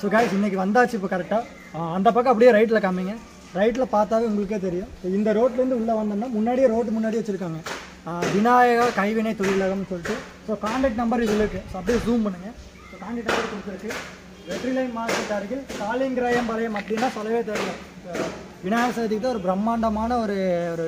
So guys இன்னைக்கு வந்தாச்சு இப்போ கரெக்டாக அந்த பக்கம் அப்படியே ரைட்டில் காமிங்க ரைட்டில் பார்த்தாவே உங்களுக்கே தெரியும் So, இந்த ரோட்லேருந்து உள்ளே வந்தோம்னா முன்னாடியே ரோட்டு முன்னாடி வச்சுருக்காங்க விநாயகா கைவினை தொழிலகம்னு சொல்லிட்டு ஸோ கான்டாக்ட் நம்பர் இதில் இருக்குது ஸோ அப்படியே ஜூம் பண்ணுங்கள் ஸோ கான்டாக்ட் நம்பர் கொடுத்துருக்கு வெற்றிலை மார்க்கெட் அருகில் காளிங்கராயம்பாளையம் அப்படின்னா சொல்லவே தெரியல அஹ் விநாயகர் சதுர்த்திக்கு தான் ஒரு பிரம்மாண்டமான ஒரு ஒரு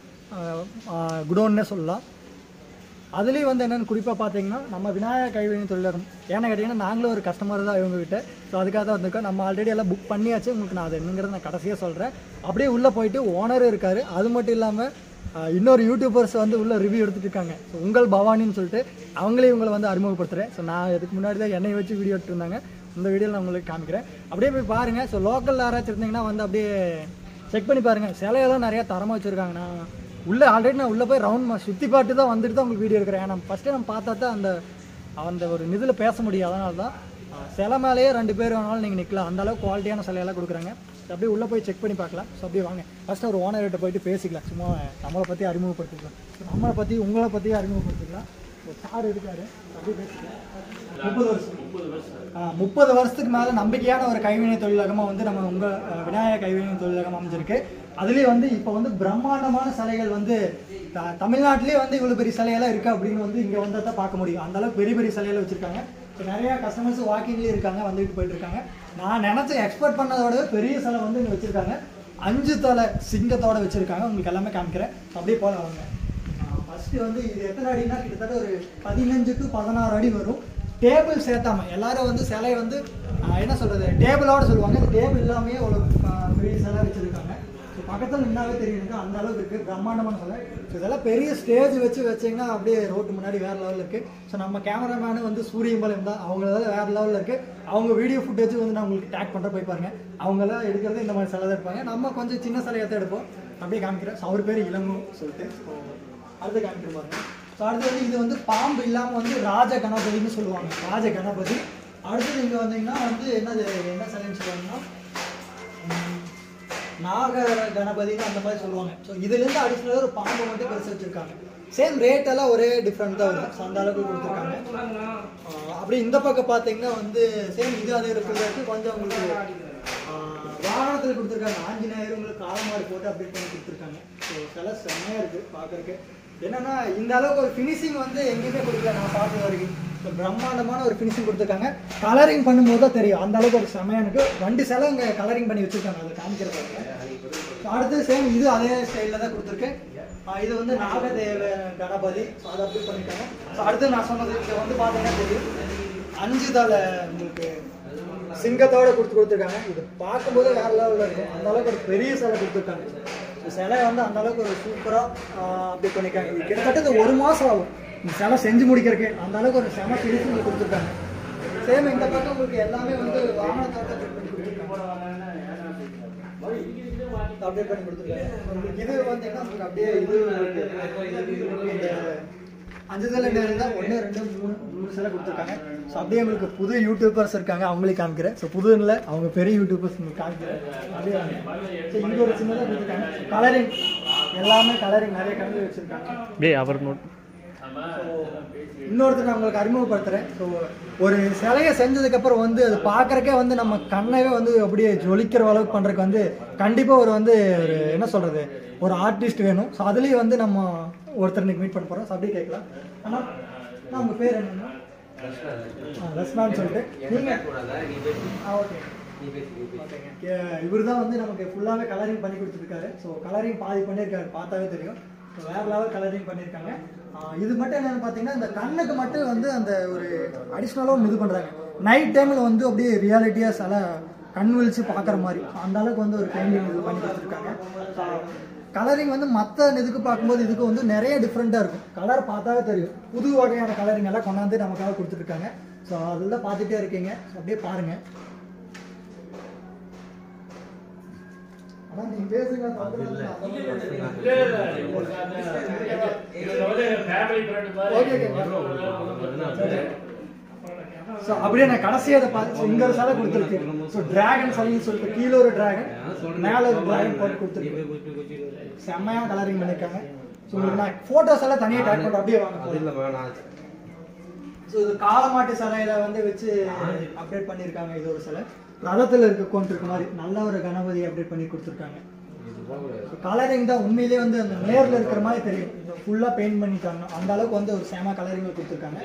குடோன்னே சொல்லலாம் அதுலேயும் வந்து என்னென்னு குறிப்பாக பார்த்தீங்கன்னா நம்ம விநாயகர் கைவினை தொழிலகம் ஏன்னு கேட்டிங்கன்னா நாங்களும் ஒரு கஸ்டமர் தான் இவங்ககிட்ட ஸோ அதுக்காக தான் வந்திருக்கோம் நம்ம ஆல்ரெடி எல்லாம் புக் பண்ணியாச்சு உங்களுக்கு நான் அது என்னங்கிறத நான் கடைசியாக சொல்கிறேன் அப்படியே உள்ளே போயிட்டு ஓனரும் இருக்கார் அது மட்டும் இல்லாமல் இன்னொரு யூடியூபர்ஸ் வந்து உள்ள ரிவ்யூ எடுத்துட்டு இருக்காங்க ஸோ உங்கள் பவானின்னு சொல்லிட்டு அவங்களே இவங்களை வந்து அறிமுகப்படுத்துகிறேன் ஸோ நான் இதுக்கு முன்னாடி தான் என்னை வச்சு வீடியோ எடுத்துருந்தாங்க இந்த வீடியோவில் நான் உங்களுக்கு காமிக்கிறேன் அப்படியே போய் பாருங்கள் ஸோ லோக்கல் யாராச்சும் இருந்தீங்கன்னா வந்து அப்படியே செக் பண்ணி பாருங்கள் சிலையெல்லாம் நிறையா தரமாக வச்சுருக்காங்க நான் உள்ளே ஆல்ரெடி நான் உள்ளே போய் ரவுண்ட் சுற்றி பார்த்து தான் வந்துட்டு தான் உங்களுக்கு வீடியோ எடுக்கிறேன் ஏன்னா ஃபஸ்ட்டு நம்ம பார்த்தா தான் அந்த அந்த ஒரு இதில் பேச முடியும் அதனால தான் அஹ், சிலை மேலேயே ரெண்டு பேர் வேணாலும் நீங்கள் நிற்கலாம் அந்த அளவுக்கு குவாலிட்டியான சிலையெல்லாம் கொடுக்குறாங்க So, அப்படியே உள்ளே போய் செக் பண்ணி பார்க்கலாம் ஸோ அப்படியே வாங்க ஃபஸ்ட்டு ஒரு ஓனர்கிட்ட போயிட்டு பேசிக்கலாம் சும்மா நம்மளை பற்றி அறிமுகப்படுத்திக்கலாம் So, நம்மளை பற்றி உங்களை பற்றி அறிமுகப்படுத்திக்கலாம் சார் இருக்காரு அப்படியே பேசிக்கலாம் முப்பது வருஷம் ஆ, முப்பது வருஷத்துக்கு மேலே நம்பிக்கையான ஒரு கைவினை தொழிலகமாக வந்து நம்ம உங்கள் விநாயகர் கைவினை தொழிலகம் அமைஞ்சிருக்கு அதுலேயும் வந்து இப்போ வந்து பிரம்மாண்டமான சிலைகள் வந்து த- தமிழ்நாட்டிலே வந்து இவ்வளோ பெரிய சிலையெல்லாம் இருக்குது அப்படின்னு வந்து இங்கே வந்தால் தான் பார்க்க முடியும் அந்த அளவுக்கு பெரிய பெரிய சிலையெல்லாம் வச்சுருக்காங்க இப்போ நிறையா கஸ்டமர்ஸ் வாக்கிங்லேயே இருக்காங்க வந்துட்டு போயிட்டு இருக்காங்க நான் நினச்ச எக்ஸ்பெக்ட் பண்ணதோட பெரிய சிலை வந்து இங்கே வச்சுருக்காங்க அஞ்சு தலை சிங்கத்தோட வச்சுருக்காங்க உங்களுக்கு எல்லாமே காமிக்கிறேன் அப்படியே போல வாங்க ஃபர்ஸ்ட் வந்து இது எத்தனை அடினா கிட்டத்தட்ட ஒரு பதினஞ்சு டு பதினாறு அடி வரும் டேபிள் சேர்த்தாம எல்லாரும் வந்து சிலை வந்து ஆஹ், என்ன சொல்றது டேபிளோட சொல்லுவாங்க இந்த டேபிள் இல்லாமே ஒரு ஆஹ், பெரிய சிலை வச்சிருக்காங்க ஸோ பக்கத்தில் நின்னாவே தெரியும் எனக்கு அந்த அளவுக்கு இருக்கு பிரம்மாண்டமான சிலை ஸோ இதெல்லாம் பெரிய ஸ்டேஜ் வச்சு வச்சீங்கன்னா அப்படியே ரோட்டு முன்னாடி வேற லெவலில் இருக்கு ஸோ நம்ம கேமராமேனு வந்து சூரியம்பாளையம் தான் அவங்களதால வேற லெவலில் இருக்கு அவங்க வீடியோ ஃபுட்டேஜ் வந்து நான் உங்களுக்கு டேக் பண்ணுற போய் பாருங்க அவங்கெல்லாம் எடுக்கிறது இந்த மாதிரி சிலை தான் எடுப்பாங்க நம்ம கொஞ்சம் சின்ன சிலையை தான் எடுப்போம் அப்படியே காமிக்கிறேன் ஸோ அவர் பேர் இளங்கோ சொல்லிட்டு So, அடுத்து காமிக்கிற பாருங்க ஸோ அடுத்து வந்து இது வந்து பாம்பு இல்லாமல் வந்து ராஜ கணபதினு சொல்லுவாங்க ராஜ கணபதி அடுத்து நீங்கள் வந்தீங்கன்னா வந்து என்னது என்ன சிலைன்னு சொல்லுவாங்கன்னா உம், நாக கணபதினு அந்த மாதிரி சொல்லுவாங்க ஸோ இதுலேருந்து அடிஷ்னலாக ஒரு பாம்பு மட்டும் பெருசு வச்சுருக்காங்க சேம் ரேட் எல்லாம் ஒரே டிஃப்ரெண்ட் தான் வரும் ஸோ அந்த அளவுக்கு கொடுத்துருக்காங்க ஆஹ் அப்படி இந்த பக்கம் பார்த்தீங்கன்னா வந்து சேம் இது அதே இருக்கிறதுக்கு கொஞ்சம் உங்களுக்கு ஆஹ் வாகனத்தில் கொடுத்துருக்காங்க ஆஞ்சநேயர் உங்களுக்கு காலமாடு போட்டு அப்டேட் பண்ணி கொடுத்துருக்காங்க ஸோ சில செம்மையாக இருக்குது பார்க்குறக்கு என்னன்னா இந்த அளவுக்கு ஒரு ஃபினிஷிங் வந்து எங்கேயுமே கொடுக்கல நான் பார்த்த வரைக்கும் ஒரு பிரம்மாண்டமான ஒரு ஃபினிஷிங் கொடுத்துருக்காங்க கலரிங் பண்ணும்போது தான் தெரியும் அந்த அளவுக்கு ஒரு செம்மையாக இருக்கு வண்டி சிலை இங்கே கலரிங் பண்ணி வச்சுருக்காங்க அதை காமிக்கிற பாருங்க அடுத்து சேம் இது அதே ஸ்டைலில் தான் கொடுத்துருக்கேன் ஆஹ் இது வந்து நாகதேவ கணபதி ஸோ அதை அப்படி பண்ணிருக்காங்க ஸோ அடுத்து நான் சொன்னது இங்கே வந்து பார்த்தீங்கன்னா தெரியும் அஞ்சு தலை உங்களுக்கு சிங்கத்தோட கொடுத்து கொடுத்துருக்காங்க இது பார்க்கும்போது வேற லெவலில் இருக்கும் அந்த அளவுக்கு ஒரு பெரிய சிலை கொடுத்துருக்காங்க இந்த சிலை வந்து அந்த அளவுக்கு ஒரு சூப்பராக அப்படி பண்ணிருக்காங்க இது கிட்டத்தட்ட இது ஒரு மாதம் ஆகும் இந்த சிலை செஞ்சு முடிக்கிறதுக்கு அந்த அளவுக்கு ஒரு செம ஃபினிஷிங் கொடுத்துருக்காங்க சேம் இந்த பக்கம் உங்களுக்கு எல்லாமே வந்து வாகனத்தோட பண்ணி கொடுத்துருக்காங்க அப்டேட் பண்ணி கொடுத்துருக்காங்க இது வந்து என்ன உங்களுக்கு அப்படியே இது உங்களுக்கு இந்த அஞ்சு சிலை இருந்தால் ஒன்று ரெண்டு மூணு மூணு சிலை கொடுத்துருக்காங்க ஸோ அப்படியே உங்களுக்கு புது யூடியூபர்ஸ் இருக்காங்க அவங்களே காமிக்கிறேன் ஸோ புது இல்லை அவங்க பெரிய யூடியூபர்ஸ் உங்களுக்கு காமிக்கிறேன் அப்படியே ஸோ இங்கே ஒரு சின்னதாக கொடுத்துருக்காங்க கலரிங் எல்லாமே கலரிங் நிறைய கலர் வச்சுருக்காங்க அப்படியே அவர் நோட் இன்னொருத்தர் நான் உங்களுக்கு அறிமுகப்படுத்துறேன் ஸோ ஒரு சிலையை செஞ்சதுக்கப்புறம் வந்து அது பார்க்கறக்கே வந்து நம்ம கண்ணவே வந்து அப்படியே ஜொலிக்கிற அளவுக்கு பண்ணுறதுக்கு வந்து கண்டிப்பாக ஒரு வந்து ஒரு என்ன சொல்கிறது ஒரு ஆர்டிஸ்ட் வேணும் ஸோ அதுலேயும் வந்து நம்ம ஒருத்தர் இன்னைக்கு மீட் பண்ண போகிறோம் ஸோ அப்படியே கேட்கலாம் ஆனால் நான் உங்கள் பேர் என்னன்னா ரஸ்மான்னு சொல்லிட்டு நீங்கள் ஆ ஓகே இவர் தான் வந்து நமக்கு ஃபுல்லாகவே கலரிங் பண்ணி கொடுத்துருக்காரு ஸோ கலரிங் பாதி பண்ணியிருக்காரு பார்த்தாவே தெரியும் ஸோ வேற லெவல் கலரிங் பண்ணியிருக்காங்க ஆஹ் இது மட்டும் என்னன்னு பார்த்தீங்கன்னா இந்த கண்ணுக்கு மட்டும் வந்து அந்த ஒரு அடிஷ்னலாக ஒன்று இது பண்ணுறாங்க நைட் டைமில் வந்து அப்படியே ரியாலிட்டியாக சில கண் விழிச்சு பார்க்குற மாதிரி அந்த அளவுக்கு வந்து ஒரு பெயிண்டிங் இது பண்ணி கொடுத்துருக்காங்க கலரிங் வந்து மற்ற இதுக்கு பார்க்கும்போது இதுக்கு வந்து நிறைய டிஃப்ரெண்ட்டாக இருக்கும் கலர் பார்த்தாவே தெரியும் புது வகையான கலரிங் எல்லாம் கொண்டாந்து நமக்காக கொடுத்துருக்காங்க ஸோ அதெல்லாம் பார்த்துட்டே இருக்கீங்க ஸோ அப்படியே பாருங்கள் ஆனா நீங்க பேசுங்க தப்பு இல்லை. Okay, okay. ஸோ அப்படியே நான் கடைசியாக அதை பார்த்து இங்க ஒரு சிலை கொடுத்துருக்கேன் ஸோ டிராகன் சிலைன்னு சொல்லிட்டு கீழே ஒரு டிராகன் மேலே ஒரு டிராகன் போட்டு கொடுத்துருக்கேன் செம்மையாக கலரிங் பண்ணியிருக்காங்க ஸோ உங்களுக்கு நான் ஃபோட்டோஸ் எல்லாம் தனியாக டேக் பண்ணுறேன் அப்படியே வாங்க இல்ல வேணாம் ஸோ இது காலமாட்டு சிலையில வந்து வச்சு அப்டேட் பண்ணியிருக்காங்க இது ஒரு சிலை ரதத்தில் இருக்க கொண்டு இருக்க மாதிரி நல்ல ஒரு கணபதி அப்டேட் பண்ணி கொடுத்துருக்காங்க கலரிங் தான் உண்மையிலேயே வந்து அந்த நேரில் இருக்கிற மாதிரி தெரியும் ஃபுல்லாக பெயிண்ட் பண்ணிட்டாங்க அந்த அளவுக்கு வந்து ஒரு சேமா கலரிங் கொடுத்துருக்காங்க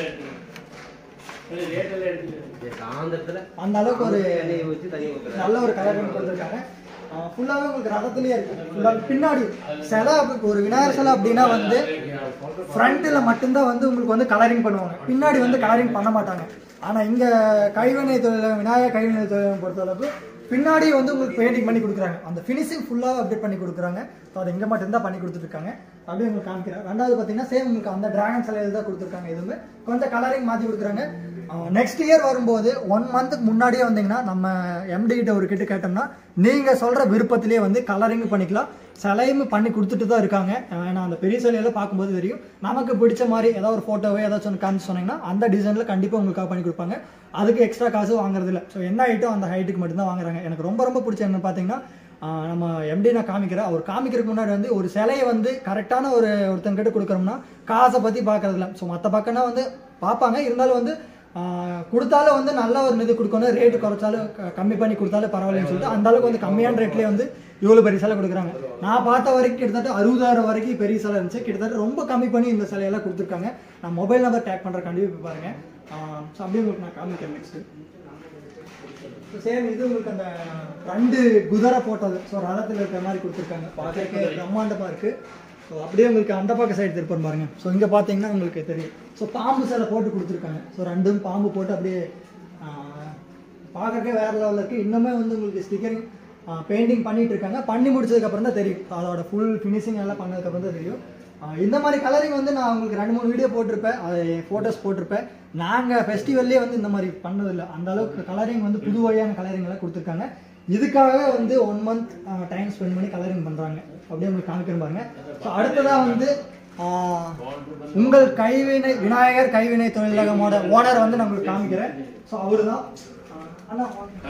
சாயந்தரத்துல அந்த அளவுக்கு ஒரு எண்ணெயை ஊற்றி தண்ணி ஊற்றுறேன் நல்ல ஒரு கலரிங் கொடுத்துருக்காங்க ஃபுல்லாகவே உங்களுக்கு ரதத்துலேயே இருக்கு ஃபுல்லாக பின்னாடி சிலை அப்படி- ஒரு விநாயகர் சிலை அப்படின்னா வந்து ஃப்ரண்ட்டில் மட்டும்தான் வந்து உங்களுக்கு வந்து கலரிங் பண்ணுவாங்க பின்னாடி வந்து கலரிங் பண்ண மாட்டாங்க ஆனால் இங்கே கைவினை தொழில் விநாயகர் கைவினை தொழிலை பொறுத்தளவுக்கு பின்னாடி வந்து உங்களுக்கு பெயிண்டிங் பண்ணி கொடுக்குறாங்க அந்த ஃபினிஷிங் ஃபுல்லாக அப்டேட் பண்ணி கொடுக்குறாங்க ஸோ அது இங்கே மட்டும்தான் பண்ணி கொடுத்துருக்காங்க அப்படியே உங்களுக்கு காமிக்கிறேன் ரெண்டாவது பார்த்தீங்கன்னா சேம் உங்களுக்கு அந்த டிராகன் சிலையில் தான் கொடுத்துருக்காங்க எதுவுமே கொஞ்சம் கலரிங் மாற்றி கொடுக்குறாங்க நெக்ஸ்ட் இயர் வரும்போது ஒன் மந்த்துக்கு முன்னாடியே வந்தீங்கன்னா நம்ம எம்டி கிட்ட ஒரு கிட்ட கேட்டோம்னா நீங்கள் சொல்கிற விருப்பத்திலேயே வந்து கலரிங் பண்ணிக்கலாம் சிலையும் பண்ணி கொடுத்துட்டு தான் இருக்காங்க ஏன்னா அந்த பெரிய சிலையெல்லாம் பார்க்கும்போது தெரியும் நமக்கு பிடிச்ச மாதிரி ஏதாவது ஒரு ஃபோட்டோவோ ஏதாச்சும் ஒன்று காமிச்சு சொன்னீங்கன்னா அந்த டிசைனில் கண்டிப்பாக உங்களுக்காக பண்ணி கொடுப்பாங்க அதுக்கு எக்ஸ்ட்ரா காசு வாங்குறது இல்லை ஸோ என்ன ஐட்டம் அந்த ஹைட்டுக்கு மட்டும்தான் வாங்குறாங்க எனக்கு ரொம்ப ரொம்ப பிடிச்ச என்ன பார்த்தீங்கன்னா ஆஹ் நம்ம எம்டி நான் காமிக்கிறேன் அவர் காமிக்கிறதுக்கு முன்னாடி வந்து ஒரு சிலையை வந்து கரெக்டான ஒரு ஒருத்தங்கிட்ட கொடுக்குறோம்னா காசை பற்றி பார்க்கறதில்ல ஸோ மற்ற பக்கம்னா வந்து பார்ப்பாங்க இருந்தாலும் வந்து ஆஹ் கொடுத்தாலும் வந்து நல்ல ஒரு இது கொடுக்கணும் ரேட்டு குறைச்சாலும் க- கம்மி பண்ணி கொடுத்தாலும் பரவாயில்லன்னு சொல்லிட்டு அந்த அளவுக்கு வந்து கம்மியான ரேட்லேயே வந்து இவ்வளோ பெரிய சிலை கொடுக்குறாங்க நான் பார்த்த வரைக்கும் கிட்டத்தட்ட அறுபதாயிரம் வரைக்கும் பெரிய சிலை இருந்துச்சு கிட்டத்தட்ட ரொம்ப கம்மி பண்ணி இந்த சிலையெல்லாம் கொடுத்துருக்காங்க நான் மொபைல் நம்பர் டேக் பண்ணுற கண்டிப்பாக பாருங்க ஸோ அப்படியே உங்களுக்கு நான் காமிக்கிறேன் நெக்ஸ்ட்டு சேம் இது உங்களுக்கு அந்த ரெண்டு குதிரை போட்டது ஸோ ரதத்தில் இருக்கிற மாதிரி கொடுத்துருக்காங்க பார்க்கறதுக்கு பிரம்மாண்டமாக இருக்கு ஸோ அப்படியே உங்களுக்கு அந்த பக்கம் சைடு திருப்பம் பாருங்க ஸோ இங்கே பார்த்தீங்கன்னா உங்களுக்கு தெரியும் ஸோ பாம்பு சிலை போட்டு கொடுத்துருக்காங்க ஸோ ரெண்டும் பாம்பு போட்டு அப்படியே பார்க்கறக்கே வேற லெவலில் இருக்கு இன்னுமே வந்து உங்களுக்கு ஸ்டிக்கரிங் பெயிண்டிங் பண்ணிட்டு இருக்காங்க பண்ணி முடிச்சதுக்கப்புறம் தான் தெரியும் அதோட ஃபுல் ஃபினிஷிங் எல்லாம் பண்ணதுக்கப்புறம் தான் தெரியும் ஆஹ் இந்த மாதிரி கலரிங் வந்து நான் உங்களுக்கு ரெண்டு மூணு வீடியோ போட்டிருப்பேன் அது ஃபோட்டோஸ் போட்டிருப்பேன் நாங்கள் ஃபெஸ்டிவல்லே வந்து இந்த மாதிரி பண்ணதில்லை அந்த அளவுக்கு கலரிங் வந்து புது வகையான கலரிங் எல்லாம் கொடுத்துருக்காங்க இதுக்காகவே வந்து ஒன் மந்த் டைம் ஸ்பெண்ட் பண்ணி கலரிங் பண்ணுறாங்க அப்படியே உங்களுக்கு காமிக்கிறேன் பாருங்க ஸோ அடுத்ததாக வந்து ஆஹ், உங்கள் கைவினை விநாயகர் கைவினை தொழிலகமோட ஓனர் வந்து நான் உங்களுக்கு காமிக்கிறேன் ஸோ அவரு தான் அண்ணா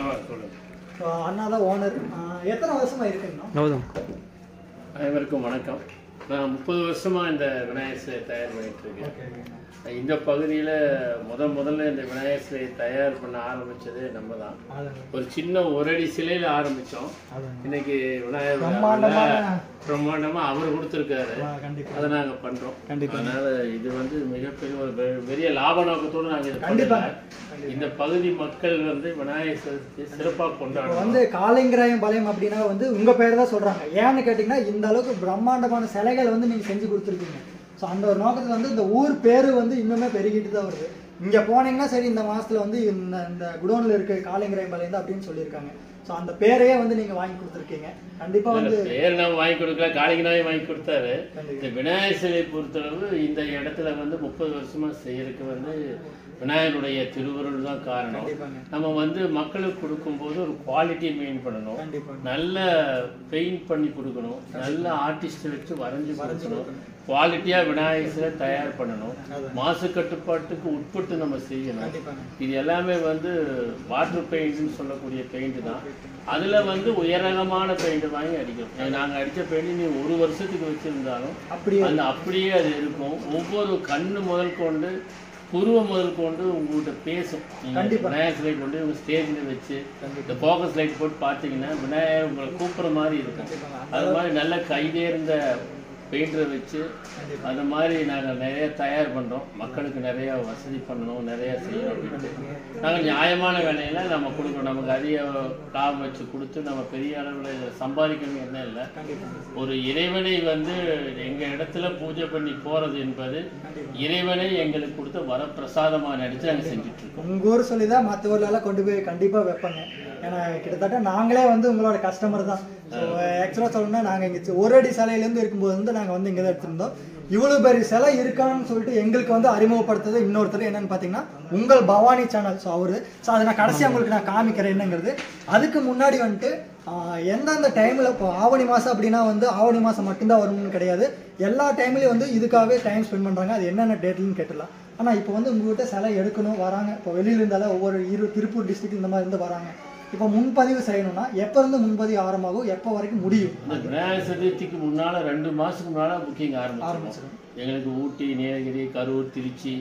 ஸோ அண்ணா தான் ஓனர் எத்தனை வருஷமா இருக்குங்கண்ணா கௌதம் அனைவருக்கும் வணக்கம் நான் முப்பது வருஷமா இந்த விநாயகர் சிலை தயார் பண்ணிட்டு இருக்கேன் இந்த பகுதியில் முத முதல்ல இந்த விநாயகர் சிலையை தயார் பண்ண ஆரம்பிச்சது நம்ம தான் ஒரு சின்ன ஒரு அடி சிலையில ஆரம்பிச்சோம் இன்னைக்கு விநாயகர் பிரம்மாண்டமான- விழாவுல பிரம்மாண்டமா அவர் கொடுத்துருக்காரு கண்டிப்பா அதை நாங்க பண்றோம் கண்டிப்பா. அதனால இது வந்து மிகப்பெரிய ஒரு பெ- பெரிய லாப நோக்கத்தோடு நாங்க இதை கண்டிப்பா. பண்ணல. இந்த பகுதி மக்கள் வந்து விநாயகர் சதுர்த்தியை சிறப்பா இப்போ கொண்டாடுறோம் வந்து காளிங்கராயம் பாளையம் அப்படின்னா வந்து உங்க பேர் தான் சொல்றாங்க ஏன்னு கேட்டிங்கன்னா இந்த அளவுக்கு பிரம்மாண்டமான சிலைகள் வந்து நீங்க செஞ்சு கொடுத்துருக்கீங்க ஸோ அந்த ஒரு நோக்கத்துல வந்து இந்த ஊர் பேரு வந்து இன்னுமே பெருகிட்டு தான் வருது இங்க போனீங்கன்னா சரி இந்த மாசத்துல வந்து இந்த இந்த குடோன்ல இருக்கு காளிங்கராயம் பாளையம் தான் அப்படின்னு சொல்லியிருக்காங்க ஸோ அந்த பேரையே வந்து நீங்க வாங்கி கொடுத்துருக்கீங்க கண்டிப்பா வந்து பேர் நம்ம வாங்கி கொடுக்கல காளிங்கனாவே வாங்கி கொடுத்தாரு கண்டிப்பா. இந்த விநாயகர் சிலை பொறுத்தளவு இந்த இடத்துல வந்து முப்பது வருஷமா செய்யறதுக்கு வந்து விநாயகருடைய திருவருள் தான் காரணம் கண்டிப்பாங்க நம்ம வந்து மக்களுக்கு கொடுக்கும்போது ஒரு குவாலிட்டி மெயின் பண்ணணும் கண்டிப்பா நல்ல பெயிண்ட் பண்ணி கொடுக்கணும் நல்ல ஆர்டிஸ்ட் வச்சு வரைஞ்சு கொடுக்கணும் குவாலிட்டியா விநாயகர் சிலை தயார் பண்ணணும் மாசு கட்டுப்பாட்டுக்கு உட்பட்டு நம்ம செய்யணும் கண்டிப்பாங்க இது எல்லாமே வந்து வாட்டர் பெயிண்ட்னு சொல்லக்கூடிய பெயிண்ட் தான் அதுல வந்து உயரகமான பெயிண்ட் வாங்கி அடிக்கிறோம் நாங்க அடிச்ச பெயிண்ட் நீ ஒரு வருஷத்துக்கு வச்சிருந்தாலும் அப்படியே அந்த அப்படியே அது இருக்கும் ஒவ்வொரு கண்ணு முதல் கொண்டு புருவம் முதல் கொண்டு உங்கள்கிட்ட பேசும் நீங்க கண்டிப்பா. விநாயகர் சிலை கொண்டு உங்க ஸ்டேஜில் வச்சு இந்த ஃபோக்கஸ் லைட் போட்டு பார்த்தீங்கன்னா விநாயகர் உங்களை கூப்பிட்ற மாதிரி இருக்கும் அது மாதிரி நல்ல கைதேர்ந்த பெயிண்டரை வச்சு அந்த மாதிரி நாங்கள் நிறைய தயார் பண்ணுறோம் மக்களுக்கு நிறைய வசதி பண்ணணும் நிறைய செய்யணும் அப்படின்னு நாங்கள் நியாயமான விலையில நம்ம கொடுக்கணும் நமக்கு அதிக லாபம் வச்சு கொடுத்து நம்ம பெரிய அளவில் இதில் சம்பாதிக்கணும் என்ன இல்லை கண்டிப்பாங்க ஒரு இறைவனை வந்து எங்க இடத்துல பூஜை பண்ணி போறது என்பது இறைவனை எங்களுக்கு கொடுத்த வரப்பிரசாதமா நினைச்சு நாங்க செஞ்சுட்டு இருக்கோம் உங்க ஊர் சொல்லி தான் மற்ற ஊர்லலாம் கொண்டு போய் கண்டிப்பா வைப்பாங்க ஏன்னா கிட்டத்தட்ட நாங்களே வந்து உங்களோட கஸ்டமர் தான் ஸோ ஆக்சுவலாக சொல்லணும்னா நாங்கள் இங்கே ஒரு அடி சிலையிலேருந்து இருக்கும்போது வந்து நாங்கள் வந்து இங்கே தான் எடுத்திருந்தோம் இவ்வளோ பெரிய சிலை இருக்கான்னு சொல்லிட்டு எங்களுக்கு வந்து அறிமுகப்படுத்துறது இன்னொருத்தர் என்னன்னு பார்த்தீங்கன்னா உங்கள் பவானி சேனல் ஸோ அவரு ஸோ அதை நான் கடைசியாக உங்களுக்கு நான் காமிக்கிறேன் என்னங்கிறது அதுக்கு முன்னாடி வந்துட்டு ஆஹ், எந்தெந்த டைமில் இப்போ ஆவணி மாதம் அப்படின்னா வந்து ஆவணி மாதம் மட்டும்தான் வரும்னு கிடையாது எல்லா டைம்லையும் வந்து இதுக்காகவே டைம் ஸ்பெண்ட் பண்ணுறாங்க அது என்னென்ன டேட்லன்னு கேட்டுடலாம் ஆனால் இப்போ வந்து உங்ககிட்ட சிலை எடுக்கணும் வராங்க இப்போ வெளியில இருந்தாலும் ஒவ்வொரு இரு திருப்பூர் டிஸ்ட்ரிக்ட் இந்த மாதிரி இருந்து வராங்க இப்போ முன்பதிவு செய்யணும்னா எப்போ இருந்து முன்பதிவு ஆரம்பமாகும் எப்போ வரைக்கும் முடியும் இந்த விநாயகர் சதுர்த்திக்கு முன்னால ரெண்டு மாசத்துக்கு முன்னால புக்கிங் ஆரம்பிச்சிடும் ஆரம்பிச்சிடும் எங்களுக்கு ஊட்டி நீலகிரி கரூர் திருச்சி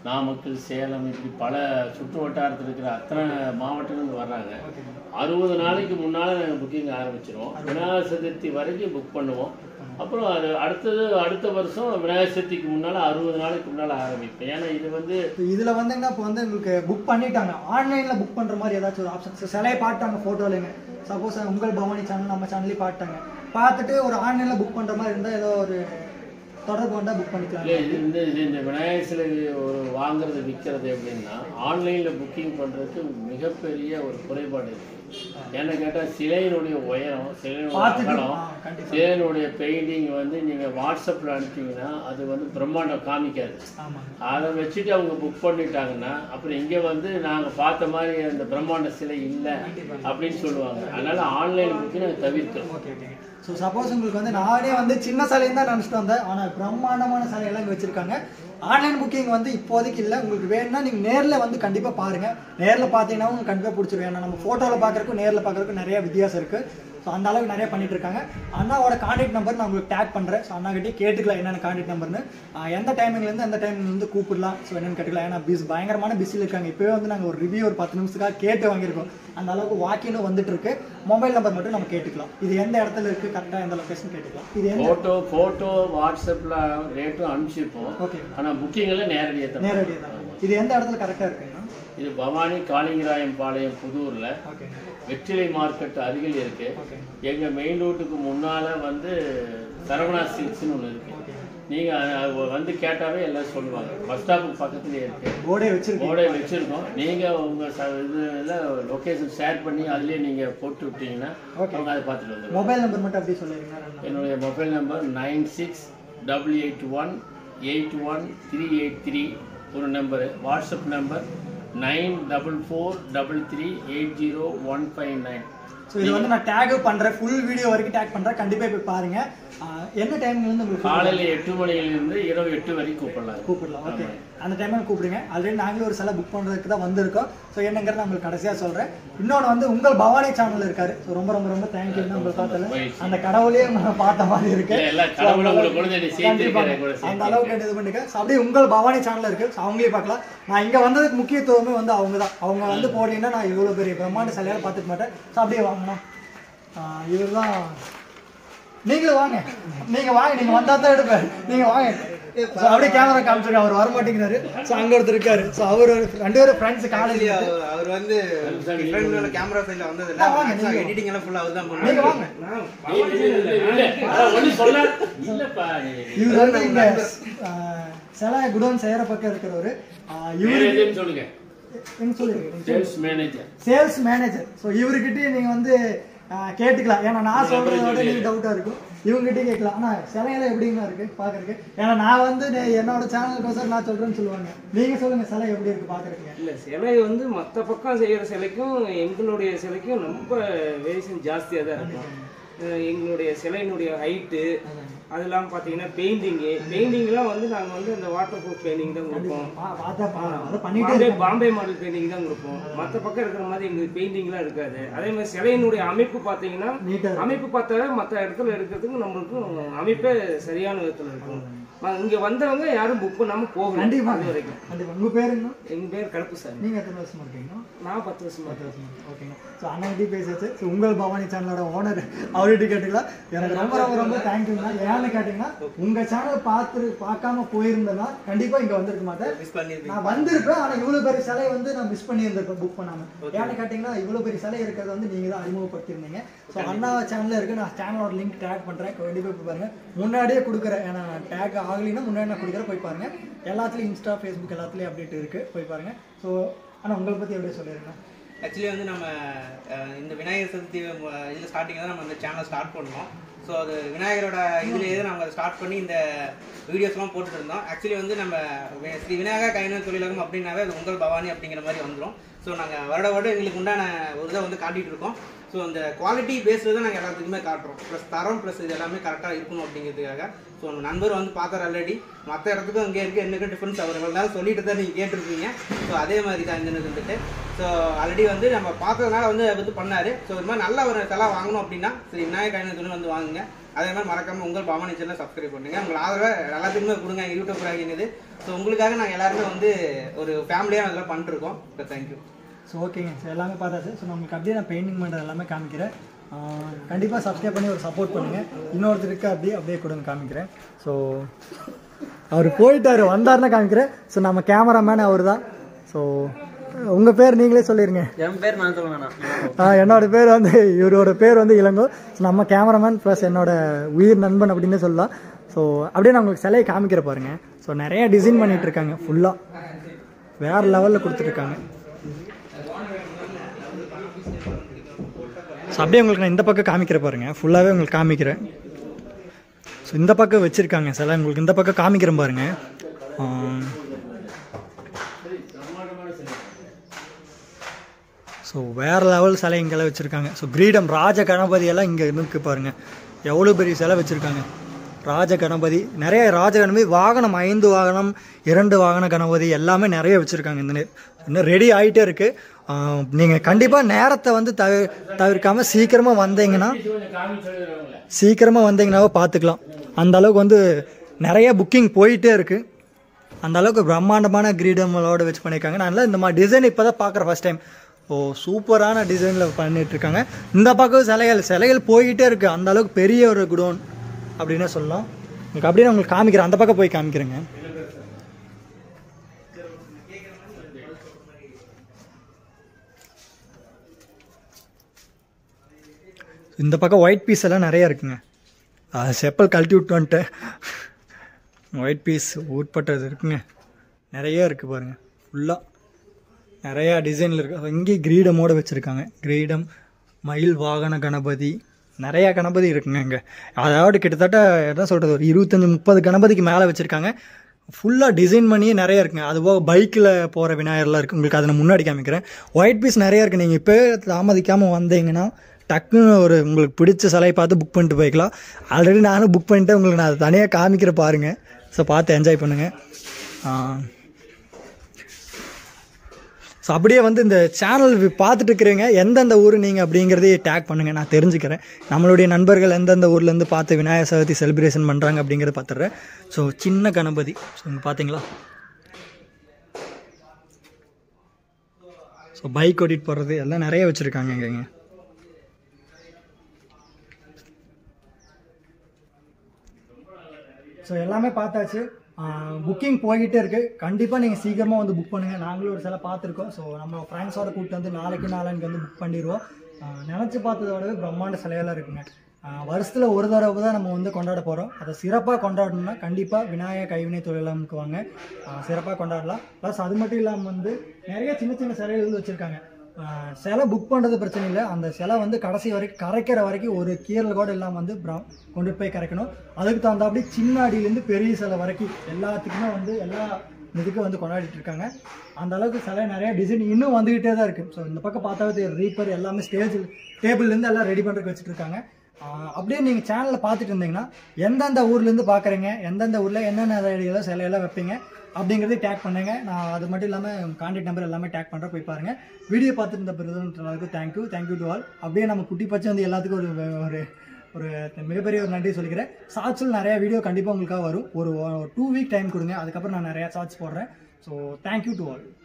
நாமக்கல் சேலம் இப்படி பல சுற்று வட்டாரத்தில் இருக்கிற அத்தனை மாவட்டங்கள்லேருந்து வர்றாங்க அறுபது நாளைக்கு முன்னால் நாங்கள் புக்கிங் ஆரம்பிச்சிருவோம் விநாயகர் சதுர்த்தி வரைக்கும் புக் பண்ணுவோம் அப்புறம் அது அடுத்தது அடுத்த வருஷம் விநாயகர் சதுர்த்திக்கு முன்னால் அறுபது நாளைக்கு முன்னால் ஆரம்பிப்பேன் ஏன்னா இது வந்து இப்போ இதில் வந்தீங்கன்னா இப்போ வந்து உங்களுக்கு புக் பண்ணிட்டாங்க ஆன்லைனில் புக் பண்ணுற மாதிரி ஏதாச்சும் ஒரு ஆப்ஷன் சிலையை பாட்டாங்க ஃபோட்டோலைங்க சப்போஸ் உங்கள் பவானி சேனல் நம்ம சேனல்லையும் பாட்டாங்க பார்த்துட்டு ஒரு ஆன்லைனில் புக் பண்ணுற மாதிரி இருந்தால் ஏதோ ஒரு தொடர்பு வந்தால் புக் பண்ணிக்கலாம் இல்லை இது வந்து இது இந்த விநாயகர் சிலை ஒரு வாங்குறது விற்கிறது எப்படின்னா ஆன்லைனில் புக்கிங் பண்ணுறதுக்கு மிகப்பெரிய ஒரு குறைபாடு இருக்குது ஏன்னு கேட்டால் சிலையினுடைய உயரம் சிலையினுடைய பார்த்துட்டு அகலம் ஆ, கண்டிப்பா சிலையினுடைய பெயிண்டிங் வந்து நீங்கள் வாட்ஸ்அப்பில் அனுப்பிங்கன்னா அது வந்து பிரம்மாண்டம் காமிக்காது ஆமாங்க அதை வச்சுட்டு அவங்க புக் பண்ணிட்டாங்கன்னா அப்புறம் இங்கே வந்து நாங்கள் பார்த்த மாதிரி அந்த பிரம்மாண்ட சிலை இல்லை அப்படின்னு சொல்லுவாங்க அதனால ஆன்லைன் புக்கிங் நாங்கள் தவிர்க்கிறோம் ஓகே ஓகே ஸோ சப்போஸ் உங்களுக்கு வந்து நானே வந்து சின்ன சிலையும் தான் நினச்சிட்டு வந்தேன் ஆனால் பிரம்மாண்டமான சிலையெல்லாம் இங்கே வச்சுருக்காங்க ஆன்லைன் புக்கிங் வந்து இப்போதைக்கு இல்லை உங்களுக்கு வேணும்னா நீங்கள் நேரில் வந்து கண்டிப்பாக பாருங்கள் நேரில் பார்த்தீங்கன்னா உங்களுக்கு கண்டிப்பாக பிடிச்சிரும் ஏன்னா நம்ம ஃபோட்டோவில் பார்க்குறக்கும் நேரில் பார்க்குறக்கும் நிறைய வித்தியாசம் இருக்குது ஸோ அந்த அளவுக்கு நிறைய பண்ணிட்டு இருக்காங்க அண்ணாவோட கான்டாக்ட் நம்பர் நான் உங்களுக்கு டேக் பண்ணுறேன் ஸோ அண்ணாகிட்டே கேட்டுக்கலாம் என்னென்ன கான்டாக்ட் நம்பர்னு ஆஹ் எந்த டைமிங்லேருந்து எந்த டைமிங் வந்து கூப்பிடலாம் ஸோ என்னென்னு கேட்டுக்கலாம் ஏன்னா பிஸ் பயங்கரமான பிஸியில் இருக்காங்க இப்போவே வந்து நாங்கள் ஒரு ரிவ்யூ ஒரு பத்து நிமிஷத்துக்காக கேட்டு வாங்கியிருக்கோம் அந்த அளவுக்கு வாக்கினும் வந்துட்டு இருக்கு மொபைல் நம்பர் மட்டும் நம்ம கேட்டுக்கலாம் இது எந்த இடத்துல இருக்குது கரெக்டாக எந்த லொக்கேஷன் கேட்டுக்கலாம் இது எந்த ஃபோட்டோ ஃபோட்டோ வாட்ஸ்அப்பில் ரேட்டும் அனுப்பிச்சிருப்போம் ஓகே ஆனால் புக்கிங் எல்லாம் நேரடியாக தான் நேரடியாக தான் இது எந்த இடத்துல கரெக்டாக இருக்குங்கண்ணா இது பவானி காளிங்கராயன் பாளையம் புதூரில் ஓகே வெற்றிலை மார்க்கெட் அருகில் இருக்கு ஓகே எங்கள் மெயின் ரோட்டுக்கு முன்னால் வந்து சரவணா சில்க்ஸ்னு ஒன்று இருக்கு ஓகே நீங்கள் வந்து கேட்டாவே எல்லாம் சொல்லுவாங்க பஸ் ஸ்டாப்புக்கு பக்கத்துலேயே இருக்கு போர்டே வச்சிருக்கீங்க போர்டை வச்சுருக்கோம் நீங்கள் உங்கள் ச இதில் லொக்கேஷன் ஷேர் பண்ணி அதுலேயே நீங்கள் போட்டு விட்டீங்கன்னா Okay. அவங்க அதை பார்த்துட்டு வந்துடுவாங்க மொபைல் நம்பர் மட்டும் அப்படியே சொல்லிடுங்க என்னுடைய mobile number nine six double eight one eight one three eight three ஒரு number WhatsApp number nine double four double three eight zero one five nine so இது வந்து நான் டேக் பண்ணுறேன் ஃபுல் வீடியோ வரைக்கும் டேக் பண்ணுறேன் கண்டிப்பாக போய் பாருங்க ஆஹ் என்ன டைம்லேருந்து உங்களுக்கு காலையில் எட்டு மணியிலிருந்து இரவு எட்டு வரைக்கும் கூப்பிடலாம் கூப்பிடலாம் ஓகே அந்த டைமில் கூப்பிடுங்க ஆல்ரெடி நாங்களும் ஒரு சில புக் பண்ணுறதுக்கு தான் வந்திருக்கோம் ஸோ என்னங்கிறத நான் உங்களுக்கு கடைசியாக சொல்கிறேன் இன்னொன்று வந்து உங்கள் பவானி சேனல் இருக்காரு ஸோ ரொம்ப ரொம்ப ரொம்ப தேங்க்யூ உங்களை பார்த்தல மகிழ்ச்சி. அந்த கடவுளையே நம்ம பார்த்த மாதிரி இருக்கு இல்ல, எல்லாம் கடவுளை உங்களுக்கு கொண்டு வந்து சேர்த்திருக்கிறேன் கூட அந்த அளவுக்கு இது பண்ணிக்க ஸோ அப்படியே உங்கள் பவானி சேனல் இருக்கு ஸோ அவங்களே பார்க்கலாம் நான் இங்கே வந்ததுக்கு முக்கியத்துவமே வந்து அவங்க தான் அவங்க வந்து போனீங்கன்னா நான் இவ்வளோ பெரிய பிரம்மாண்ட சிலையால் பார்த்துக்க மாட்டேன் ஸோ அப்படியே வாங்கணும் இவர் தான் நீங்களும் வாங்க நீங்க வாங்க நீங்க வந்தா தான் எடுப்பேன் நீங்க வாங்க ஸோ அப்படியே கேமரா காமிச்சிருக்க அவர் வர மாட்டேங்கிறாரு ஸோ அங்க ஒருத்தர் இருக்காரு ஸோ அவர் ஒரு ரெண்டு பேரும் ஃப்ரெண்ட்ஸ் காலேஜ் அவர் அவர் வந்து டிஃப்ரெண்ட் கேமரா சைடுல வந்தது ஆ, வாங்க, நீங்க இல்ல எடிட்டிங் எல்லாம் ஃபுல்லா அவர் தான் நீங்க பண்ணுவாங்க வாங்க ஒன்றும் சொல்ல இல்லப்பா நீ- இவர் வந்து இங்க ஆஹ், சில குடோன் செய்யற பக்கம் இருக்கிறவரு ஆஹ், வேற இவரு எதுன்னு சொல்லுங்க என்ன சொல்லிருக்கீங்க sales manager sales manager so இவர்கிட்டயே நீங்க வந்து ஆஹ், கேட்டுக்கலாம் ஏன்னா நான் சொல்றதோட நீங்க டவுட்டா இருக்கும் இவங்ககிட்டயே கேட்கலாம் ஆனா சிலையெல்லாம் எப்படிங்க இருக்கு பாக்குறதுக்கு ஏன்னா நான் வந்து நே- என்னோட சேனலுக்கோசரம் நான் சொல்றேன்னு சொல்லுவாங்க நீங்க சொல்லுங்க சிலை எப்படி இருக்கு பாக்குறதுக்கு இல்ல சிலை வந்து மற்ற பக்கம் செய்யற சிலைக்கும் எங்களுடைய சிலைக்கும் ரொம்ப வேரியேஷன் ஜாஸ்தியாக தான் இருக்கும் அஹ் எங்களுடைய சிலையினுடைய ஹைட்டு அதெல்லாம் பார்த்தீங்கன்னா பெயிண்டிங்கு பெயிண்டிங்லாம் வந்து நாங்கள் வந்து அந்த வாட்டர் ப்ரூஃப் பெயிண்டிங் தான் கொடுப்போம் பா- பார்த்தா பா- அதை பண்ணிட்டே பாம்பே இருக்கேன் பாம்பே மாடல் பெயிண்டிங் தான் கொடுப்போம் மற்ற பக்கம் இருக்கிற மாதிரி எங்களுக்கு பெயிண்டிங்லாம் இருக்காது அதே மாதிரி சிலையினுடைய அமைப்பு பார்த்தீங்கன்னா நீட்டா அமைப்பு பார்த்தாலே மற்ற இடத்துல இருக்கிறதுக்கு நம்மளுக்கு அமைப்பே சரியான விதத்தில் இருக்கும் ம- இங்க வந்தவங்க யாரும் புக் பண்ணாம போகல கண்டிப்பா அது வரைக்கும் கண்டிப்பா உங்க பேருங்க எங்க பேர் கருப்பு சார் நீங்க எத்தனை வருஷமா இருக்கீங்க நான் பத்து வருஷமா பத்து வருஷமா ஓகேங்க ஸோ அண்ணன்கிட்ட பேசியாச்சு ஸோ உங்கள் பவானி சேனலோட ஓனர் அவர்கிட்ட கேட்டுக்கலாம் எனக்கு ரொம்ப ரொம்ப ரொம்ப தேங்க்யூங்க ஏன்னு கேட்டிங்கன்னா உங்கள் சேனல் பார்த்து பார்க்காம போயிருந்தேன்னா கண்டிப்பாக இங்கே வந்திருக்க மாட்டேன் மிஸ் பண்ணிருப்பீங்க நான் வந்திருப்பேன் ஆனால் இவ்வளோ பெரிய சிலை வந்து நான் மிஸ் பண்ணியிருந்திருப்பேன் புக் பண்ணாமல் ஏன்னு கேட்டிங்கன்னா இவ்வளோ பெரிய சிலை இருக்கிறது வந்து நீங்கள் தான் அறிமுகப்படுத்தியிருந்தீங்க ஸோ அண்ணா சேனலில் இருக்கு நான் சேனலோட லிங்க் டேக் பண்ணுறேன் கண்டிப்பாக போய் பாருங்க முன்னாடியே கொடுக்குறேன் ஏன்னா டேக் ஆகலைன்னா முன்னாடி நான் கொடுக்குறேன் போய் பாருங்க எல்லாத்துலேயும் இன்ஸ்டா ஃபேஸ்புக் எல்லாத்துலேயும் அப்டேட் இருக்குது போய் பாருங்க ஸோ ஆனால் உங்களை பற்றி எப்படியே சொல்லிடுங்க ஆக்சுவலி வந்து நம்ம அஹ், இந்த விநாயகர் சதுர்த்தி மு- இதுல ஸ்டார்டிங் தான் நம்ம இந்த சேனல் ஸ்டார்ட் பண்ணோம் ஸோ அது விநாயகரோட இதுலேயே நம்ம ஸ்டார்ட் பண்ணி இந்த வீடியோஸ்லாம் போட்டுட்டு இருந்தோம் ஆக்சுவலி வந்து நம்ம வி- ஸ்ரீ விநாயகர் கைவினை தொழிலகம் அப்படின்னாவே அது உங்கள் பவானி அப்படிங்கிற மாதிரி வந்துடும் ஸோ நாங்கள் வருட வருடம் எங்களுக்கு உண்டான ஒரு இதை வந்து காட்டிட்டு இருக்கோம் ஸோ அந்த குவாலிட்டி பேஸில் தான் நாங்கள் எல்லாத்துக்குமே காட்டுறோம் ப்ளஸ் தரம் ப்ளஸ் இது எல்லாமே கரெக்டாக இருக்கணும் அப்படிங்கிறதுக்காக ஸோ நம்ம நண்பர் வந்து பார்த்தார் ஆல்ரெடி மற்ற இடத்துக்கும் இங்கே இருக்க என்னக்கு டிஃப்ரென்ஸ் அவர் இருந்தாலும் சொல்லிட்டு தான் நீங்கள் கேட்டிருப்பீங்க ஸோ அதே மாதிரி தான் இந்த இது வந்துட்டு ஸோ ஆல்ரெடி வந்து நம்ம பார்த்ததுனால வந்து அது வந்து பண்ணார் ஸோ இது மாதிரி நல்ல ஒரு சிலை வாங்கணும் அப்படின்னா சரி விநாயகர் கைனத்துடன் வந்து வாங்குங்க அதே மாதிரி மறக்காம உங்கள் பவானி சேனலை சப்ஸ்கிரைப் பண்ணுங்க உங்கள் ஆதரவை எல்லாத்துக்குமே கொடுங்க யூடியூப் ஆகினது ஸோ உங்களுக்காக நாங்கள் எல்லாருமே வந்து ஒரு ஃபேமிலியாக அதெல்லாம் பண்ணிட்டு இருக்கோம் ஸோ தேங்க்யூ ஸோ ஓகேங்க ஸோ எல்லாமே பார்த்தாச்சு ஸோ நம்மளுக்கு அப்படியே நான் பெயிண்டிங் பண்ணுறது எல்லாமே காமிக்கிறேன் கண்டிப்பாக சப்ஸ்கிரைப் பண்ணி ஒரு சப்போர்ட் பண்ணுங்கள் இன்னொருத்தருக்கு அப்படியே அப்படியே கொடுங்க காமிக்கிறேன் ஸோ அவர் போயிட்டாரு வந்தாருன்னா காமிக்கிறேன் ஸோ நம்ம கேமராமேன் அவர் தான் ஸோ உங்கள் பேர் நீங்களே சொல்லிடுங்க என் பேர் நான் சொல்லணும் ஆ, என்னோட பேர் வந்து இவரோட பேர் வந்து இளங்கோ ஸோ நம்ம கேமராமேன் ப்ளஸ் என்னோட உயிர் நண்பன் அப்படின்னு சொல்லலாம் ஸோ அப்படியே நான் உங்களுக்கு சிலையை காமிக்கிற பாருங்க ஸோ நிறைய டிசைன் பண்ணிட்டு இருக்காங்க ஃபுல்லாக வேற லெவலில் கொடுத்துருக்காங்க ஸோ அப்படியே உங்களுக்கு நான் இந்த பக்கம் காமிக்கிற பாருங்க ஃபுல்லாகவே உங்களுக்கு காமிக்கிறேன் ஸோ இந்த பக்கம் வச்சுருக்காங்க சிலை உங்களுக்கு இந்த பக்கம் காமிக்கிறேன் பாருங்க ஆ, ஸோ வேறு லெவல் சிலை இங்கெல்லாம் வச்சுருக்காங்க ஸோ கிரீடம் ராஜ கணபதி எல்லாம் இங்கே இருக்கு பாருங்க எவ்வளோ பெரிய சிலை வச்சுருக்காங்க ராஜ கணபதி நிறைய ராஜ கணபதி வாகனம் ஐந்து வாகனம் இரண்டு வாகன கணபதி எல்லாமே நிறைய வச்சுருக்காங்க இந்த நே- இன்னும் ரெடி ஆகிட்டே இருக்குது நீங்கள் கண்டிப்பாக நேரத்தை வந்து தவி தவிர்க்காமல் சீக்கிரமாக வந்தீங்கன்னா கொஞ்சம் காமிச்சு சொல்லிடுறவங்கள சீக்கிரமாக வந்தீங்கன்னாவே பார்த்துக்கலாம் அந்த அளவுக்கு வந்து நிறைய புக்கிங் போயிட்டே இருக்குது அந்த அளவுக்கு பிரம்மாண்டமான கிரீடங்களோட வச்சு பண்ணியிருக்காங்க நல்லா இந்த மாதிரி டிசைன் இப்போ தான் பார்க்குறேன் ஃபஸ்ட் டைம் ஓ சூப்பரான டிசைனில் பண்ணிட்டு இருக்காங்க இந்த பக்கம் சிலைகள் சிலைகள் போய்கிட்டே இருக்குது அந்த அளவுக்கு பெரிய ஒரு குடோன் அப்படின்னே சொல்லலாம் உங்களுக்கு அப்படியே நான் உங்களுக்கு காமிக்கிறேன் அந்த பக்கம் போய் காமிக்கிறேங்க இந்த பக்கம் ஒயிட் பீஸ் எல்லாம் நிறைய இருக்குங்க அது செப்பல் கழட்டி விட்டு வந்துட்டேன் ஒயிட் பீஸ் உட்பட்டது இருக்குங்க நிறைய இருக்குது பாருங்கள் ஃபுல்லாக நிறையா டிசைனில் இருக்கு இங்கே கிரீடமோட வச்சுருக்காங்க கிரீடம் மயில் வாகன கணபதி நிறையா கணபதி இருக்குங்க இங்கே அதாவது கிட்டத்தட்ட என்ன சொல்கிறது ஒரு இருபத்தஞ்சி முப்பது கணபதிக்கு மேலே வச்சுருக்காங்க ஃபுல்லாக டிசைன் பண்ணியே நிறைய இருக்குங்க அதுபோக பைக்கில் போகிற விநாயகர்லாம் இருக்குது உங்களுக்கு அதை நான் முன்னாடி காமிக்கிறேன் ஒயிட் பீஸ் நிறைய இருக்குது நீங்கள் இப்போ தாமதிக்காமல் வந்தீங்கன்னா டக்குன்னு ஒரு உங்களுக்கு பிடிச்ச சிலையை பார்த்து புக் பண்ணிட்டு போய்க்கலாம் ஆல்ரெடி நானும் புக் பண்ணிட்டு உங்களுக்கு நான் அதை தனியாக காமிக்கிற பாருங்கள் ஸோ பார்த்து என்ஜாய் பண்ணுங்கள் ஸோ அப்படியே வந்து இந்த சேனல் பார்த்துட்டு இருக்கிறவங்க எந்தெந்த ஊர் நீங்கள் அப்படிங்கிறதையே டேக் பண்ணுங்கள் நான் தெரிஞ்சுக்கிறேன் நம்மளுடைய நண்பர்கள் எந்தெந்த ஊர்லேருந்து பார்த்து விநாயகர் சதுர்த்தி செலிப்ரேஷன் பண்ணுறாங்க அப்படிங்கிறத பார்த்துட்றேன் ஸோ சின்ன கணபதி ஸோ இங்கே பார்த்தீங்களா ஸோ பைக் ஓட்டிகிட்டு போகிறது எல்லாம் நிறைய வச்சுருக்காங்க இங்கேங்க ஸோ எல்லாமே பார்த்தாச்சு புக்கிங் போய்கிட்டே இருக்குது கண்டிப்பாக நீங்கள் சீக்கிரமாக வந்து புக் பண்ணுங்கள் நாங்களும் ஒரு சில பார்த்துருக்கோம் ஸோ நம்ம ஃப்ரெண்ட்ஸோட கூப்பிட்டு வந்து நாளைக்கு நாளைக்கு வந்து புக் பண்ணிடுவோம் நினச்சி பார்த்ததோடவே பிரம்மாண்ட சிலையெல்லாம் இருக்குங்க வருஷத்தில் ஒரு தடவை தான் நம்ம வந்து கொண்டாட போகிறோம் அதை சிறப்பாக கொண்டாடணும்னா கண்டிப்பாக விநாயகர் கைவினை தொழிலாளருக்கு வாங்க சிறப்பாக கொண்டாடலாம் ப்ளஸ் அது மட்டும் இல்லாமல் வந்து நிறைய சின்ன சின்ன சிலைகள் வந்து வச்சுருக்காங்க ஆஹ் சிலை புக் பண்ணுறது பிரச்சனை இல்லை அந்த சிலை வந்து கடைசி வரைக்கும் கரைக்கிற வரைக்கும் ஒரு கீரல் கூட இல்லாமல் வந்து ப்ரா- கொண்டுட்டு போய் கரைக்கணும் அதுக்கு தகுந்தாப்படி சின்ன அடியிலேருந்து பெரிய சிலை வரைக்கும் எல்லாத்துக்குமே வந்து எல்லா இதுக்கும் வந்து கொண்டாடிட்டு இருக்காங்க அந்த அளவுக்கு சிலை நிறைய டிசைன் இன்னும் வந்துகிட்டே தான் இருக்குது ஸோ இந்த பக்கம் பார்த்தாவே ரீப்பர் எல்லாமே ஸ்டேஜ் டேபிள்லேருந்து எல்லாம் ரெடி பண்ணுறதுக்கு வச்சுட்டு இருக்காங்க ஆஹ் அப்படியே நீங்கள் சேனலில் பார்த்துட்டு இருந்தீங்கன்னா எந்தெந்த ஊர்லேருந்து பார்க்குறீங்க எந்தெந்த ஊரில் என்னென்ன ஐடியாவில் சிலையெல்லாம் வைப்பீங்க அப்படிங்கிறதையும் டேக் பண்ணுங்க நான் அது மட்டும் இல்லாமல் கான்டாக்ட் நம்பர் எல்லாமே டேக் பண்ணுறேன் போய் பாருங்கள் வீடியோ பார்த்துட்டு இருந்த பிறகு தேங்க்யூ தேங்க்யூ டு ஆல் அப்படியே நம்ம குட்டி பச்சை வந்து எல்லாத்துக்கும் ஒரு ஒரு ஒரு மிகப்பெரிய ஒரு நன்றி சொல்லிக்கிறேன் ஷார்ட்ஸில் நிறைய வீடியோ கண்டிப்பாக உங்களுக்காக வரும் ஒரு டூ வீக் டைம் கொடுங்க அதுக்கப்புறம் நான் நிறையா ஷார்ட்ஸ் போடுறேன் ஸோ தேங்க்யூ டு ஆல்